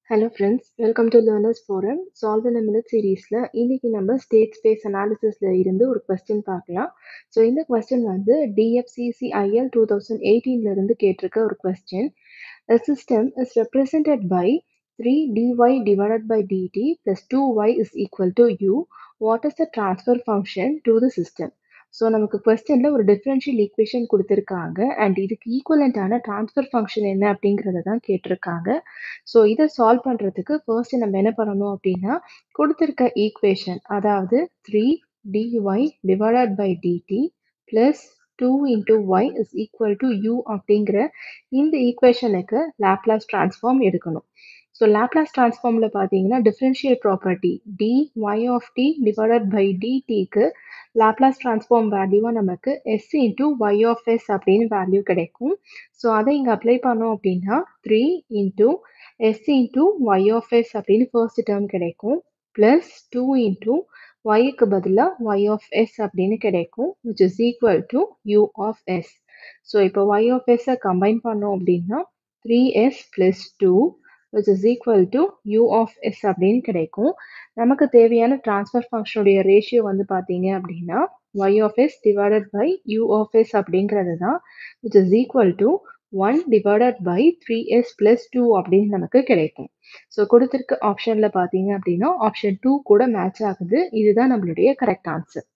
Hello friends welcome to learners forum solve in minute சீரீஸில் இன்னைக்கு நம்ம ஸ்டேட் ஸ்பேஸ் அனாலிசிஸில் இருந்து ஒரு கொஸ்டின் பார்க்கலாம் ஸோ இந்த கொஸ்டின் வந்து டிஎஃப்சிசிஐஎல் டூ தௌசண்ட் எயிட்டீன்லேருந்து கேட்டிருக்க ஒரு question A system is represented by 3 dy divided by dt plus 2y is equal to u. What is the transfer function to the system? So நமக்கு கொஸ்டினில் ஒரு differential equation கொடுத்துருக்காங்க and இதுக்கு ஈக்குவலண்ட்டான transfer function என்ன அப்படிங்கிறத தான் கேட்டிருக்காங்க ஸோ இதை சால்வ் பண்ணுறதுக்கு ஃபர்ஸ்ட் நம்ம என்ன பண்ணணும் அப்படின்னா கொடுத்துருக்க ஈக்குவேஷன் அதாவது three dy divided by dt plus two into y is equal to u அப்படிங்கிற இந்த ஈக்குவேஷனுக்கு லேப்லாஸ் ட்ரான்ஸ்ஃபார்ம் எடுக்கணும் ஸோ லேப்லாஸ் ட்ரான்ஸ்ஃபார்மில் பார்த்தீங்கன்னா differential property d y of t divided by டிடிக்கு லேப்லாஸ் ட்ரான்ஸ்ஃபார்ம் வேல்யூவாக நமக்கு s into y of s அப்படின்னு வேல்யூ கிடைக்கும் ஸோ அதை இங்கே அப்ளை பண்ணோம் அப்படின்னா three into s into y of s அப்படின்னு ஃபர்ஸ்ட் டேர்ம் கிடைக்கும் ப்ளஸ் டூ இன்டூ ஒய்க்கு பதிலாக ஒய் ஆஃப் எஸ் அப்படின்னு கிடைக்கும் which is equal to u of s so இப்போ ஒய் ஆஃப் எஸ்ஸை கம்பைன் பண்ணோம் அப்படின்னா three s plus two which is equal to u of s அப்படின்னு கிடைக்கும் நமக்கு தேவையான ட்ரான்ஸ்ஃபர் ஃபங்க்ஷனுடைய ரேஷியோ வந்து பார்த்தீங்க அப்படின்னா y of s divided by u of s அப்படிங்கிறது தான் which is equal to one divided by three s plus two அப்படின்னு நமக்கு கிடைக்கும் ஸோ கொடுத்துருக்க ஆப்ஷனில் பார்த்தீங்க அப்படின்னா ஆப்ஷன் டூ கூட மேட்ச் ஆகுது இதுதான் நம்மளுடைய கரெக்ட் ஆன்சர்